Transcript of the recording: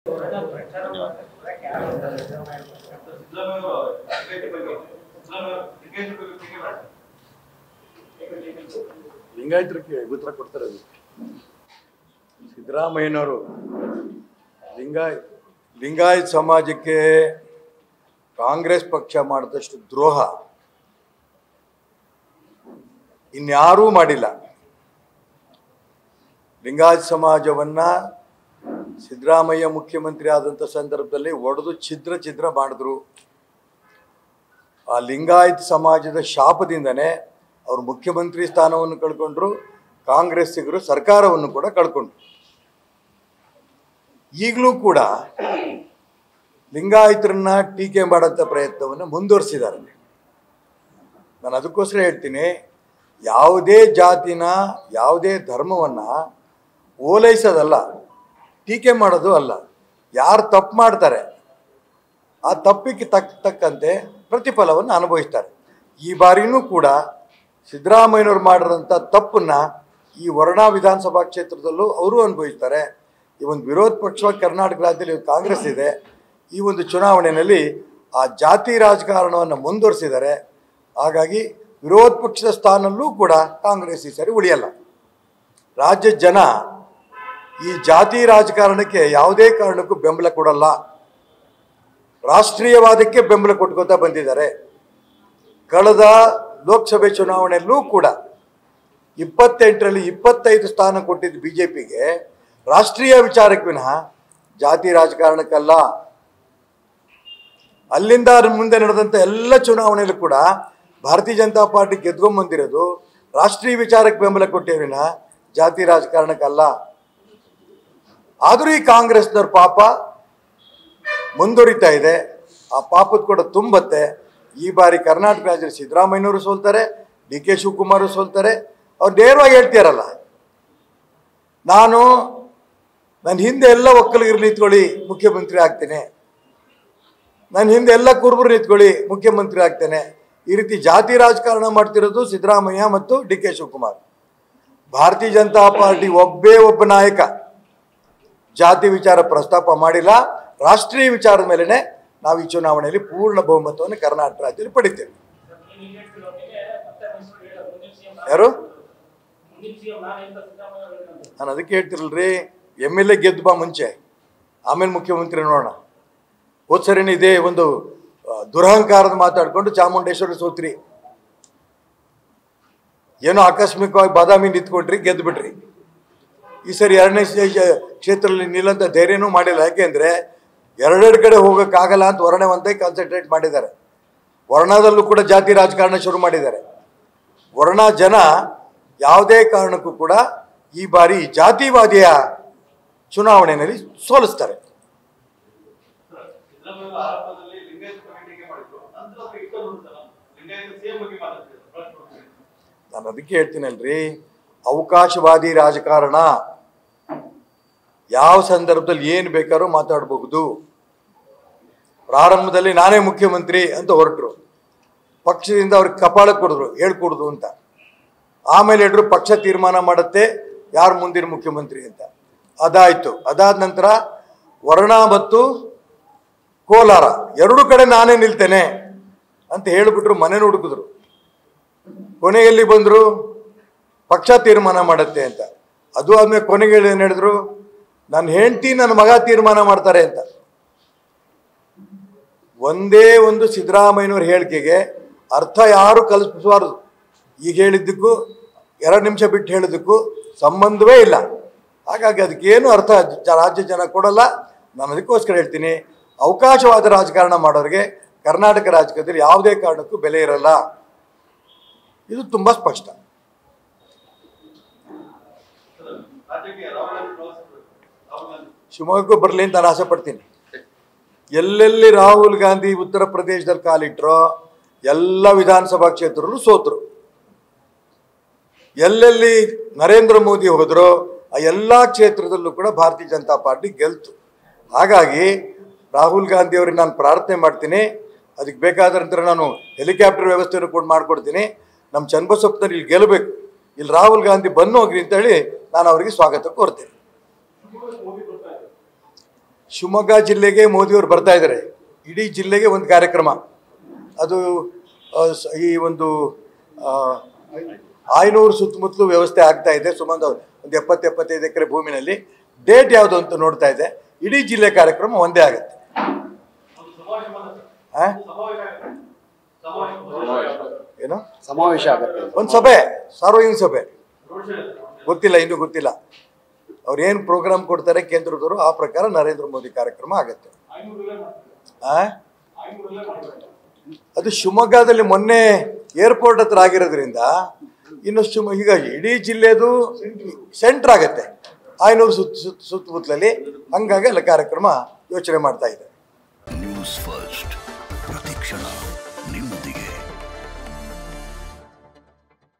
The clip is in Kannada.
ಲಿಂಗಾಯತರಿಗೆ ಉತ್ತರ ಕೊಡ್ತಾರೆ ಅದು ಸಿದ್ದರಾಮಯ್ಯನವರು ಲಿಂಗಾಯ ಲಿಂಗಾಯತ್ ಸಮಾಜಕ್ಕೆ ಕಾಂಗ್ರೆಸ್ ಪಕ್ಷ ಮಾಡಿದಷ್ಟು ದ್ರೋಹ ಇನ್ಯಾರೂ ಮಾಡಿಲ್ಲ ಲಿಂಗಾಯತ್ ಸಮಾಜವನ್ನ ಸಿದ್ದರಾಮಯ್ಯ ಮುಖ್ಯಮಂತ್ರಿ ಆದಂಥ ಸಂದರ್ಭದಲ್ಲಿ ಒಡೆದು ಛಿದ್ರ ಛಿದ್ರ ಮಾಡಿದ್ರು ಆ ಲಿಂಗಾಯತ್ ಸಮಾಜದ ಶಾಪದಿಂದನೇ ಅವರು ಮುಖ್ಯಮಂತ್ರಿ ಸ್ಥಾನವನ್ನು ಕಳ್ಕೊಂಡ್ರು ಕಾಂಗ್ರೆಸ್ಸಿಗರು ಸರ್ಕಾರವನ್ನು ಕೂಡ ಕಳ್ಕೊಂಡ್ರು ಈಗಲೂ ಕೂಡ ಲಿಂಗಾಯತರನ್ನ ಟೀಕೆ ಮಾಡೋಂಥ ಪ್ರಯತ್ನವನ್ನು ಮುಂದುವರಿಸಿದ್ದಾರೆ ನಾನು ಅದಕ್ಕೋಸ್ಕರ ಹೇಳ್ತೀನಿ ಯಾವುದೇ ಜಾತಿನ ಯಾವುದೇ ಧರ್ಮವನ್ನು ಓಲೈಸೋದಲ್ಲ ಟೀಕೆ ಮಾಡೋದು ಅಲ್ಲ ಯಾರು ತಪ್ಪು ಮಾಡ್ತಾರೆ ಆ ತಪ್ಪಿಗೆ ತಕ್ಕ ತಕ್ಕಂತೆ ಪ್ರತಿಫಲವನ್ನು ಅನುಭವಿಸ್ತಾರೆ ಈ ಬಾರಿನೂ ಕೂಡ ಸಿದ್ದರಾಮಯ್ಯನವ್ರು ಮಾಡಿರೋಂಥ ತಪ್ಪನ್ನ ಈ ವರ್ಣಾ ವಿಧಾನಸಭಾ ಕ್ಷೇತ್ರದಲ್ಲೂ ಅವರು ಅನುಭವಿಸ್ತಾರೆ ಈ ಒಂದು ವಿರೋಧ ಪಕ್ಷವಾಗಿ ಕರ್ನಾಟಕ ರಾಜ್ಯದಲ್ಲಿ ಇವತ್ತು ಕಾಂಗ್ರೆಸ್ ಇದೆ ಈ ಒಂದು ಚುನಾವಣೆಯಲ್ಲಿ ಆ ಜಾತಿ ರಾಜಕಾರಣವನ್ನು ಮುಂದುವರಿಸಿದ್ದಾರೆ ಹಾಗಾಗಿ ವಿರೋಧ ಪಕ್ಷದ ಸ್ಥಾನಲ್ಲೂ ಕೂಡ ಕಾಂಗ್ರೆಸ್ ಈ ಸರಿ ಉಳಿಯಲ್ಲ ರಾಜ್ಯದ ಜನ ಈ ಜಾತಿ ರಾಜಕಾರಣಕ್ಕೆ ಯಾವುದೇ ಕಾರಣಕ್ಕೂ ಬೆಂಬಲ ಕೊಡಲ್ಲ ರಾಷ್ಟ್ರೀಯವಾದಕ್ಕೆ ಬೆಂಬಲ ಕೊಟ್ಕೋತಾ ಬಂದಿದ್ದಾರೆ ಕಳೆದ ಲೋಕಸಭೆ ಚುನಾವಣೆಯಲ್ಲೂ ಕೂಡ ಇಪ್ಪತ್ತೆಂಟರಲ್ಲಿ ಇಪ್ಪತ್ತೈದು ಸ್ಥಾನ ಕೊಟ್ಟಿದ್ದು ಬಿ ಜೆ ಪಿಗೆ ರಾಷ್ಟ್ರೀಯ ವಿಚಾರಕ್ಕೆ ವಿನಃ ಜಾತಿ ರಾಜಕಾರಣಕ್ಕಲ್ಲ ಅಲ್ಲಿಂದ ಮುಂದೆ ನಡೆದಂಥ ಎಲ್ಲ ಚುನಾವಣೆಯಲ್ಲೂ ಕೂಡ ಭಾರತೀಯ ಜನತಾ ಪಾರ್ಟಿ ಗೆದ್ಕೊಂಬಂದಿರೋದು ರಾಷ್ಟ್ರೀಯ ವಿಚಾರಕ್ಕೆ ಬೆಂಬಲ ಕೊಟ್ಟೇ ವಿನಃ ಜಾತಿ ರಾಜಕಾರಣಕ್ಕಲ್ಲ ಆದರೂ ಈ ಕಾಂಗ್ರೆಸ್ನವ್ರ ಪಾಪ ಮುಂದುವರಿತಾ ಇದೆ ಆ ಪಾಪದ ಕೂಡ ತುಂಬತ್ತೆ ಈ ಬಾರಿ ಕರ್ನಾಟಕ ರಾಜ್ಯದಲ್ಲಿ ಸಿದ್ದರಾಮಯ್ಯನವರು ಸೋಲ್ತಾರೆ ಡಿ ಕೆ ಶಿವಕುಮಾರ್ ಸೋಲ್ತಾರೆ ಅವ್ರು ನೇರವಾಗಿ ಹೇಳ್ತೀರಲ್ಲ ನಾನು ನನ್ನ ಹಿಂದೆ ಎಲ್ಲ ಒಕ್ಕಲಿಗರು ನಿಂತ್ಕೊಳ್ಳಿ ಮುಖ್ಯಮಂತ್ರಿ ಆಗ್ತೇನೆ ನನ್ನ ಹಿಂದೆ ಎಲ್ಲ ಕುರುಬರು ನಿಂತ್ಕೊಳ್ಳಿ ಮುಖ್ಯಮಂತ್ರಿ ಆಗ್ತೇನೆ ಈ ರೀತಿ ಜಾತಿ ರಾಜಕಾರಣ ಮಾಡ್ತಿರೋದು ಸಿದ್ದರಾಮಯ್ಯ ಮತ್ತು ಡಿ ಕೆ ಶಿವಕುಮಾರ್ ಭಾರತೀಯ ಜನತಾ ಪಾರ್ಟಿ ಒಬ್ಬೇ ಒಬ್ಬ ನಾಯಕ ಜಾತಿ ವಿಚಾರ ಪ್ರಸ್ತಾಪ ಮಾಡಿಲ್ಲ ರಾಷ್ಟ್ರೀಯ ವಿಚಾರದ ಮೇಲೆನೆ ನಾವು ಈ ಚುನಾವಣೆಯಲ್ಲಿ ಪೂರ್ಣ ಬಹುಮತವನ್ನು ಕರ್ನಾಟಕ ರಾಜ್ಯದಲ್ಲಿ ಪಡಿತೇವೆ ಯಾರು ನಾನು ಅದಕ್ಕೆ ಹೇಳ್ತಿರಲ್ರಿ ಎಮ್ ಎಲ್ ಎ ಗೆದ್ದು ಬಾ ಮುಂಚೆ ಆಮೇಲೆ ಮುಖ್ಯಮಂತ್ರಿ ನೋಡೋಣ ಹೋದ್ ಸರಿನೇ ಇದೇ ಒಂದು ಆ, ದುರಹಂಕಾರದ ಮಾತಾಡ್ಕೊಂಡು ಚಾಮುಂಡೇಶ್ವರಿ ಸೋತ್ರಿ ಏನೋ ಆಕಸ್ಮಿಕವಾಗಿ ಬಾದಾಮಿ ನಿಂತ್ಕೊಟ್ರಿ ಗೆದ್ದು ಬಿಟ್ರಿ ಈ ಸರಿ ಎರಡನೇ ಸ್ಟೇಜ್ ಕ್ಷೇತ್ರದಲ್ಲಿ ನಿಲ್ಲಂತ ಧೈರ್ಯನೂ ಮಾಡಿಲ್ಲ ಯಾಕೆಂದ್ರೆ ಎರಡೆರಡು ಕಡೆ ಹೋಗೋಕ್ಕಾಗಲ್ಲ ಅಂತ ವರ್ಣ ಒಂದೇ ಕಾನ್ಸಂಟ್ರೇಟ್ ಮಾಡಿದ್ದಾರೆ ವರ್ಣದಲ್ಲೂ ಕೂಡ ಜಾತಿ ರಾಜಕಾರಣ ಶುರು ಮಾಡಿದ್ದಾರೆ ವರ್ಣ ಜನ ಯಾವುದೇ ಕಾರಣಕ್ಕೂ ಕೂಡ ಈ ಬಾರಿ ಜಾತಿವಾದಿಯ ಚುನಾವಣೆಯಲ್ಲಿ ಸೋಲಿಸ್ತಾರೆ ಸಿದ್ದರಾಮಯ್ಯ ಆರಂಭದಲ್ಲಿ ಲಿಂಗಾಯತ ಕಮಿಟಿಗೆ ಮಾಡಿದ್ರು ನಂತರ ಅದು ಇಟ್ಟು ಬಿಡ್ತಾರ ಲಿಂಗಾಯತ ಸಿಎಂ ಬಗ್ಗೆ ಮಾತಾಡ್ತಿದ್ರು ನಾನು ಅದಕ್ಕೆ ಹೇಳ್ತೀನಲ್ರಿ ಅವಕಾಶವಾದಿ ರಾಜಕಾರಣ ಯಾವ ಸಂದರ್ಭದಲ್ಲಿ ಏನು ಬೇಕಾದ್ರೂ ಮಾತಾಡಬಹುದು ಪ್ರಾರಂಭದಲ್ಲಿ ನಾನೇ ಮುಖ್ಯಮಂತ್ರಿ ಅಂತ ಹೊರಟರು ಪಕ್ಷದಿಂದ ಅವ್ರಿಗೆ ಕಪಾಳ ಕೊಡಿದ್ರು ಹೇಳ್ಕೊಡುದು ಅಂತ ಆಮೇಲೆ ಹೇಳ್ರು ಪಕ್ಷ ತೀರ್ಮಾನ ಮಾಡುತ್ತೆ ಯಾರು ಮುಂದಿನ ಮುಖ್ಯಮಂತ್ರಿ ಅಂತ ಅದಾಯ್ತು ಅದಾದ ನಂತರ ವರ್ಣ ಮತ್ತು ಕೋಲಾರ ಎರಡೂ ಕಡೆ ನಾನೇ ನಿಲ್ತೇನೆ ಅಂತ ಹೇಳಿಬಿಟ್ರು ಮನೆ ಹುಡುಕಿದ್ರು ಕೊನೆಯಲ್ಲಿ ಬಂದರು ಪಕ್ಷ ತೀರ್ಮಾನ ಮಾಡುತ್ತೆ ಅಂತ ಅದು ಆದ್ಮೇಲೆ ಕೊನೆಗೆ ಏನು ಹೇಳಿದ್ರು ನನ್ನ ಹೆಂಡತಿ ನನ್ನ ಮಗ ತೀರ್ಮಾನ ಮಾಡ್ತಾರೆ ಅಂತ ಒಂದೇ ಒಂದು ಸಿದ್ದರಾಮಯ್ಯನವ್ರ ಹೇಳಿಕೆಗೆ ಅರ್ಥ ಯಾರು ಕಲ್ಪಿಸಬಾರದು ಈಗ ಹೇಳಿದ್ದಕ್ಕೂ ಎರಡು ನಿಮಿಷ ಬಿಟ್ಟು ಹೇಳಿದ್ದಕ್ಕೂ ಸಂಬಂಧವೇ ಇಲ್ಲ ಹಾಗಾಗಿ ಅದಕ್ಕೇನು ಅರ್ಥ ಜ- ರಾಜ್ಯ ಜನ ಕೊಡಲ್ಲ ನಾನು ಅದಕ್ಕೋಸ್ಕರ ಹೇಳ್ತೀನಿ ಅವಕಾಶವಾದ ರಾಜಕಾರಣ ಮಾಡೋರಿಗೆ ಕರ್ನಾಟಕ ರಾಜಕೀಯದಲ್ಲಿ ಯಾವುದೇ ಕಾರಣಕ್ಕೂ ಬೆಲೆ ಇರಲ್ಲ ಇದು ತುಂಬ ಸ್ಪಷ್ಟ ರಾಜ್ಯಕ್ಕೆ ರಾಹುಲ್ ಗಾಂಧಿ ಪ್ರವಾಸ ರಾಹುಲ್ ಗಾಂಧಿ ಶಿವಮೊಗ್ಗಕ್ಕೂ ಬರಲಿ ಅಂತ ನಾನು ಆಸೆ ಪಡ್ತೀನಿ ಎಲ್ಲೆಲ್ಲಿ ರಾಹುಲ್ ಗಾಂಧಿ ಉತ್ತರ ಪ್ರದೇಶದಲ್ಲಿ ಕಾಲಿಟ್ರೋ ಎಲ್ಲ ವಿಧಾನಸಭಾ ಕ್ಷೇತ್ರದಲ್ಲೂ ಸೋತರು ಎಲ್ಲೆಲ್ಲಿ ನರೇಂದ್ರ ಮೋದಿ ಹೋದ್ರೋ ಆ ಎಲ್ಲ ಕ್ಷೇತ್ರದಲ್ಲೂ ಕೂಡ ಭಾರತೀಯ ಜನತಾ ಪಾರ್ಟಿ ಗೆಲ್ತು ಹಾಗಾಗಿ ರಾಹುಲ್ ಗಾಂಧಿ ಅವ್ರಿಗೆ ನಾನು ಪ್ರಾರ್ಥನೆ ಮಾಡ್ತೀನಿ ಅದಕ್ಕೆ ಬೇಕಾದ ನಂತರ ನಾನು ಹೆಲಿಕಾಪ್ಟರ್ ವ್ಯವಸ್ಥೆಯನ್ನು ಕೂಡ ಮಾಡಿಕೊಡ್ತೀನಿ ನಮ್ಮ ಚನ್ನಬಸಪ್ಪನಲ್ಲಿ ಇಲ್ಲಿ ಗೆಲ್ಲಬೇಕು ಇಲ್ಲಿ ರಾಹುಲ್ ಗಾಂಧಿ ಬಂದು ಹೋಗ್ರಿ ಅಂತ ಹೇಳಿ ನಾನು ಅವರಿಗೆ ಸ್ವಾಗತ ಕೋರ್ತೇನೆ ಶಿವಮೊಗ್ಗ ಜಿಲ್ಲೆಗೆ ಮೋದಿಯವರು ಬರ್ತಾ ಇದ್ದಾರೆ ಇಡೀ ಜಿಲ್ಲೆಗೆ ಒಂದು ಕಾರ್ಯಕ್ರಮ ಅದು ಆ, ಸ- ಈ ಒಂದು ಆ, ಆಯ್ನೂರು ಸುತ್ತಮುತ್ತಲು ವ್ಯವಸ್ಥೆ ಆಗ್ತಾ ಇದೆ ಸುಮಾರು ಒಂದು ಎಪ್ಪತ್ತು ಎಪ್ಪತ್ತೈದು ಎಕರೆ ಭೂಮಿನಲ್ಲಿ ಡೇಟ್ ಯಾವುದು ಅಂತ ನೋಡ್ತಾ ಇದೆ ಇಡೀ ಜಿಲ್ಲೆ ಕಾರ್ಯಕ್ರಮ ಒಂದೇ ಆಗುತ್ತೆ ಒಂದು ಸಮಾವೇಶ ಬಂದ ಆ? ಸಮಾವೇಶ ಆಗುತ್ತೆ. ಸಮಾವೇಶ ಏನು ಸಮಾವೇಶ ಆಗುತ್ತೆ ಒಂದು ಸಭೆ ಸಾರ್ವಜನಿಕ ಸಭೆ ರೋಡ್ ಶೋ ಇದೆ. ಗೊತ್ತಿಲ್ಲ ಇನ್ನೂ ಗೊತ್ತಿಲ್ಲ ಅವ್ರು ಏನು ಪ್ರೋಗ್ರಾಮ್ ಕೊಡ್ತಾರೆ ಕೇಂದ್ರದವರು ಆ ಪ್ರಕಾರ ನರೇಂದ್ರ ಮೋದಿ ಕಾರ್ಯಕ್ರಮ ಆಗುತ್ತೆ ಐನೂರಲ್ಲೇ ಮಾಡ್ತಾರೆ. ಆ? ಐನೂರಲ್ಲೇ ಮಾಡ್ತಾರೆ. ಅದು ಶಿವಮೊಗ್ಗದಲ್ಲಿ ಮೊನ್ನೆ ಏರ್ಪೋರ್ಟ್ ಹತ್ರ ಆಗಿರೋದ್ರಿಂದ ಇನ್ನು ಶಿವ ಈಗ ಇಡೀ ಜಿಲ್ಲೆದು ಸೆಂಟ್ರ್ ಆಗುತ್ತೆ ಆಯ್ನೂರು ಸುತ್ತ ಸುತ್ತ ಸುತ್ತಮುತ್ತಲಲ್ಲಿ ಹಂಗಾಗಿ ಅಲ್ಲಿ ಕಾರ್ಯಕ್ರಮ ಯೋಚನೆ ಮಾಡ್ತಾ ಇದೆ